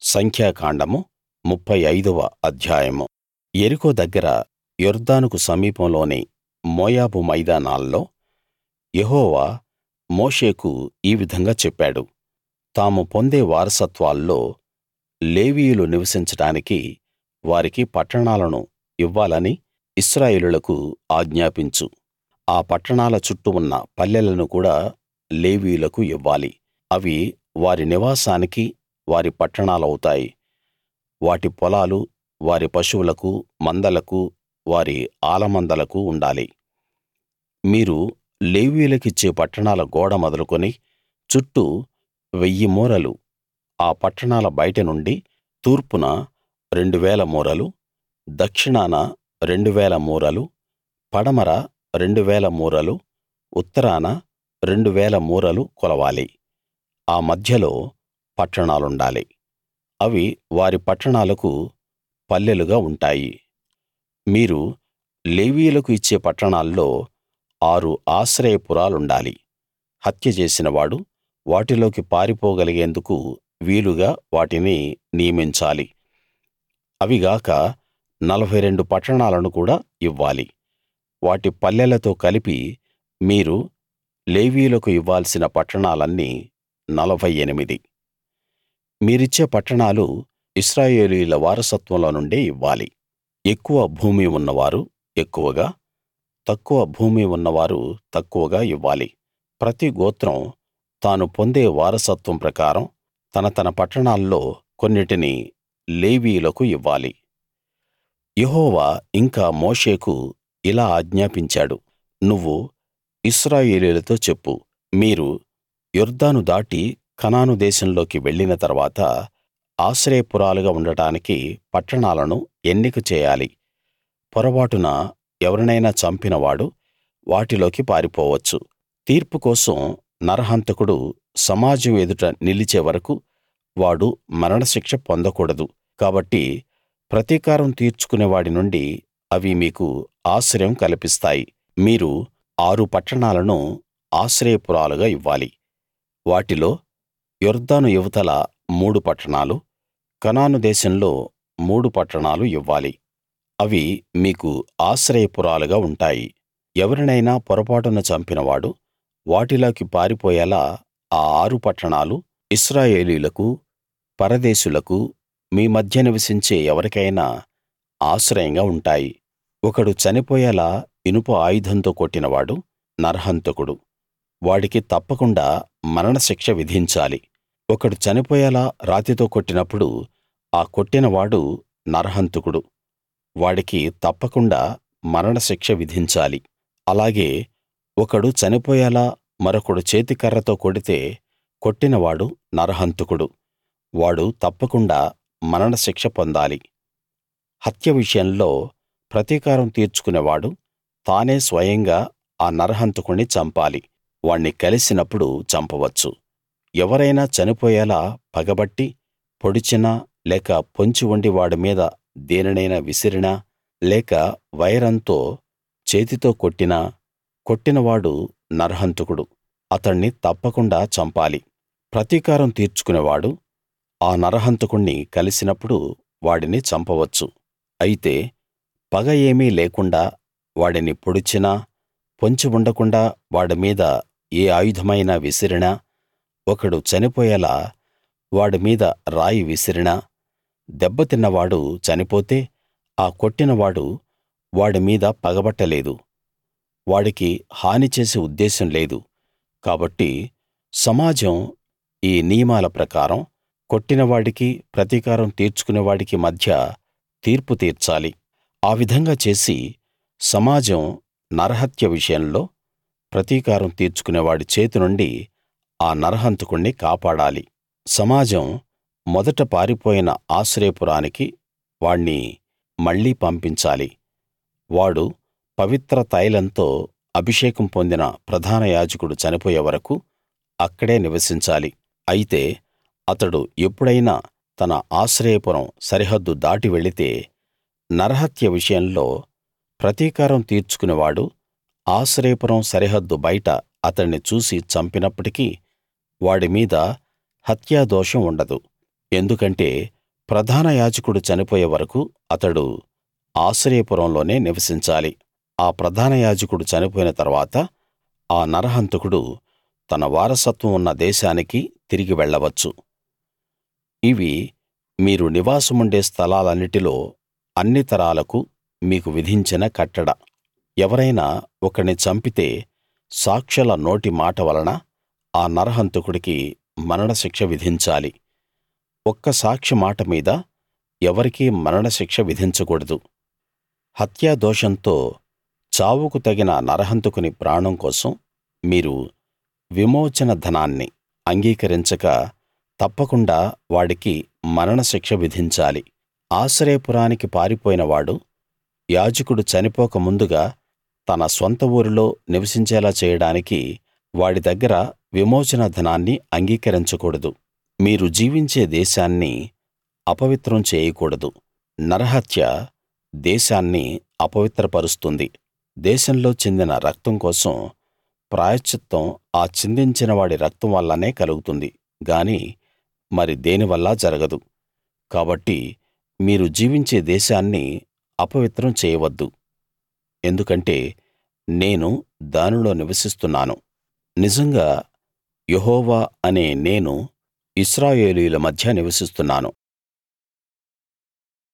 సంఖ్యాకాండము ముప్ఫై ఐదవ అధ్యాయము యెరికో దగ్గర యొర్దానుకు సమీపంలోని మోయాబు మైదానాల్లో యెహోవా మోషేకు ఈ విధంగా చెప్పాడు తాము పొందే వారసత్వాల్లో లేవీయులు నివసించడానికి వారికి పట్టణాలను ఇవ్వాలని ఇశ్రాయేలీయులకు ఆజ్ఞాపించు ఆ పట్టణాల చుట్టూ ఉన్న పల్లెలను కూడా లేవీయులకు ఇవ్వాలి అవి వారి నివాసానికి వారి పట్టణాలవుతాయి వాటి పొలాలు వారి పశువులకు మందలకు వారి ఆలమందలకు ఉండాలి మీరు లేవీయులకిచ్చే పట్టణాల గోడ మొదలుకొని చుట్టూ వెయ్యి మూరలు ఆ పట్టణాల బయట నుండి తూర్పున రెండు వేల మూరలు దక్షిణాన రెండు వేల మూరలు పడమర రెండు వేల మూరలు ఉత్తరాన రెండు వేల మూరలు కొలవాలి ఆ మధ్యలో పట్టణాలుండాలి అవి వారి పట్టణాలకు పల్లెలుగా ఉంటాయి మీరు లేవీయులకు ఇచ్చే పట్టణాల్లో ఆరు ఆశ్రయపురాలుండాలి హత్య చేసినవాడు వాటిలోకి పారిపోగలిగేందుకు వీలుగా వాటిని నియమించాలి అవి గాక నలభై రెండు పట్టణాలను కూడా ఇవ్వాలి వాటి పల్లెలతో కలిపి మీరు లేవీయులకు ఇవ్వాల్సిన పట్టణాలన్నీ నలభై ఎనిమిది మీరిచ్చే పట్టణాలు ఇశ్రాయేలీయుల వారసత్వంలో నుండే ఇవ్వాలి ఎక్కువ భూమి ఉన్నవారు ఎక్కువగా తక్కువ భూమి ఉన్నవారు తక్కువగా ఇవ్వాలి ప్రతి గోత్రం తాను పొందే వారసత్వం ప్రకారం తన తన పట్టణాల్లో కొన్నిటిని లేవీయులకు ఇవ్వాలి యెహోవా ఇంకా మోషేకు ఇలా ఆజ్ఞాపించాడు నువ్వు ఇశ్రాయేలీయులతో చెప్పు మీరు యొర్దాను దాటి కనాను దేశంలోకి వెళ్ళిన తరువాత ఆశ్రయపురాలుగా ఉండటానికి పట్టణాలను ఎన్నిక చేయాలి పొరబాటున ఎవరినైనా చంపినవాడు వాటిలోకి పారిపోవచ్చు తీర్పు కోసం నరహంతకుడు సమాజం ఎదుట నిలిచే వరకూ వాడు మరణశిక్ష పొందకూడదు కాబట్టి ప్రతీకారం తీర్చుకునే వాడి నుండి అవి మీకు ఆశ్రయం కల్పిస్తాయి మీరు ఆరు పట్టణాలను ఆశ్రయపురాలుగా ఇవ్వాలి వాటిలో యొర్దాను ఇవతల మూడు పట్టణాలు కనాను దేశంలో మూడు పట్టణాలు ఇవ్వాలి అవి మీకు ఆశ్రయపురాలుగా ఉంటాయి ఎవరినైనా పొరపాటున చంపినవాడు వాటిలోకి పారిపోయేలా ఆ ఆరు పట్టణాలు ఇశ్రాయేలీయులకు పరదేశులకు మీ మధ్య నివసించే ఎవరికైనా ఆశ్రయంగా ఉంటాయి ఒకడు చనిపోయేలా ఇనుప ఆయుధంతో కొట్టినవాడు నరహంతకుడు వాడికి తప్పకుండా మరణశిక్ష విధించాలి ఒకడు చనిపోయేలా రాతితో కొట్టినప్పుడు ఆ కొట్టినవాడు నరహంతకుడు వాడికి తప్పకుండా మరణశిక్ష విధించాలి అలాగే ఒకడు చనిపోయేలా మరొకడు చేతికర్రతో కొడితే కొట్టినవాడు నరహంతకుడు వాడు తప్పకుండా మరణశిక్ష పొందాలి హత్య విషయంలో ప్రతీకారం తీర్చుకునేవాడు తానే స్వయంగా ఆ నరహంతకుణ్ణి చంపాలి వాణ్ణి కలిసినప్పుడు చంపవచ్చు ఎవరైనా చనిపోయేలా పగబట్టి పొడిచినా లేక పొంచి ఉండి వాడి మీద దేనినైనా విసిరినా లేక వైరంతో చేతితో కొట్టినా కొట్టినవాడు నరహంతకుడు అతణ్ణి తప్పకుండా చంపాలి ప్రతీకారం తీర్చుకునేవాడు ఆ నరహంతకుణ్ణి కలిసినప్పుడు వాడిని చంపవచ్చు అయితే పగ ఏమీ లేకుండా వాడిని పొడిచినా పొంచి ఉండకుండాా వాడి మీద ఏ ఆయుధమైనా విసిరినా ఒకడు చనిపోయేలా వాడి మీద రాయి విసిరినా దెబ్బతిన్నవాడు చనిపోతే ఆ కొట్టినవాడు వాడి మీద పగబట్టలేదు వాడికి హాని చేసే ఉద్దేశం లేదు కాబట్టి సమాజం ఈ నియమాల ప్రకారం కొట్టినవాడికి ప్రతీకారం తీర్చుకునేవాడికి మధ్య తీర్పు తీర్చాలి ఆ విధంగా చేసి సమాజం నరహత్య విషయంలో ప్రతీకారం తీర్చుకునేవాడి చేతి నుండి ఆ నరహంతకుణ్ణి కాపాడాలి సమాజం మొదట పారిపోయిన ఆశ్రయపురానికి వాణ్ణి మళ్ళీ పంపించాలి వాడు పవిత్ర తైలంతో అభిషేకం పొందిన ప్రధాన యాజకుడు చనిపోయే వరకూ అక్కడే నివసించాలి అయితే అతడు ఎప్పుడైనా తన ఆశ్రయపురం సరిహద్దు దాటి వెళితే నరహత్య విషయంలో ప్రతీకారం తీర్చుకునేవాడు ఆశ్రయపురం సరిహద్దు బయట అతణ్ణి చూసి చంపినప్పటికీ వాడి మీద హత్యాదోషం ఉండదు ఎందుకంటే ప్రధాన యాజకుడు చనిపోయే వరకూ అతడు ఆశ్రయపురంలోనే నివసించాలి ఆ ప్రధాన యాజకుడు చనిపోయిన తరువాత ఆ నరహంతకుడు తన వారసత్వం ఉన్న దేశానికి తిరిగి వెళ్ళవచ్చు ఇవి మీరు నివాసముండే స్థలాలన్నిటిలో అన్ని తరాలకు మీకు విధించిన కట్టడ ఎవరైనా ఒకణ్ణి చంపితే సాక్షుల నోటి మాట వలన ఆ నరహంతకుడికి మరణశిక్ష విధించాలి ఒక్క సాక్షి మాట మీద ఎవరికీ మరణశిక్ష విధించకూడదు హత్యా దోషంతో చావుకు తగిన నరహంతకుని ప్రాణం కోసం మీరు విమోచన ధనాన్ని అంగీకరించక తప్పకుండా వాడికి మరణశిక్ష విధించాలి ఆశ్రయపురానికి పారిపోయిన వాడు యాజకుడు చనిపోక ముందుగా తన స్వంత ఊరిలో నివసించేలా చేయడానికి వాడి దగ్గర విమోచన ధనాన్ని అంగీకరించకూడదు మీరు జీవించే దేశాన్ని అపవిత్రం చేయకూడదు నరహత్య దేశాన్ని అపవిత్రపరుస్తుంది దేశంలో చిందిన రక్తం కోసం ప్రాయశ్చిత్తం ఆ చిందించిన వాడి రక్తం వల్లనే కలుగుతుంది గాని మరి దేనివల్లా జరగదు కాబట్టి మీరు జీవించే దేశాన్ని అపవిత్రం చేయవద్దు ఎందుకంటే నేను దానిలో నివసిస్తున్నాను నిజంగా యెహోవా అనే నేను ఇశ్రాయేలీయుల మధ్య నివసిస్తున్నాను